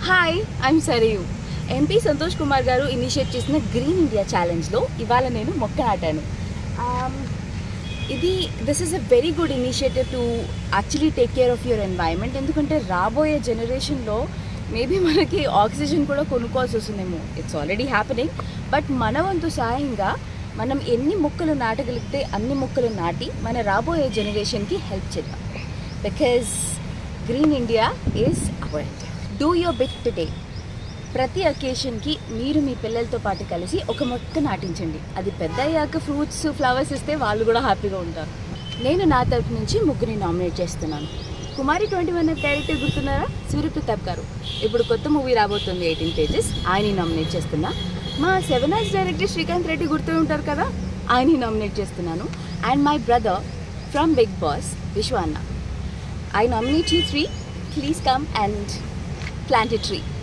hi I'm Sarayu MP Santosh Kumar గారు initiate చేసిన green India ఛాలెంజ్లో ఇవాళ నేను మొక్క నాటాను Um, ఇది this is uh very good initiative to actually take care of your environment ఎందుకంటే రాబోయే జనరేషన్లో మేబీ మనకి ఆక్సిజన్ కూడా కొనుక్కోవాల్సి వస్తుందేమో ఇట్స్ ఆల్రెడీ హ్యాపెనింగ్ బట్ మన వంతు సాయంగా మనం ఎన్ని మొక్కలు నాటగలిగితే అన్ని మొక్కలు నాటి మన రాబోయే జనరేషన్కి హెల్ప్ చేద్దాం because green India is our India do your bit today ప్రతి అకేషన్కి మీరు మీ పిల్లలతో పాటు కలిసి ఒక మొక్క నాటించండి అది పెద్ద అయ్యాక ఫ్రూట్స్ ఫ్లవర్స్ ఇస్తే వాళ్ళు కూడా హ్యాపీగా ఉంటారు నేను నా తరపు నుంచి ముగ్గురిని నామినేట్ చేస్తున్నాను కుమారి ట్వంటీ వన్ డైరెక్టర్ గుర్తున్నారా సూర్యప్రతాప్ గారు ఇప్పుడు కొత్త మూవీ రాబోతుంది ఎయిటీన్ పేజెస్ ఆయన్ని నామినేట్ చేస్తున్నా మా seven eyes director Srikanth Reddy గుర్తు ఉంటారు కదా ఆయన్ని నామినేట్ చేస్తున్నాను and my brother from Bigg Boss Vishwa అన్న I nominate you three please come and plant a tree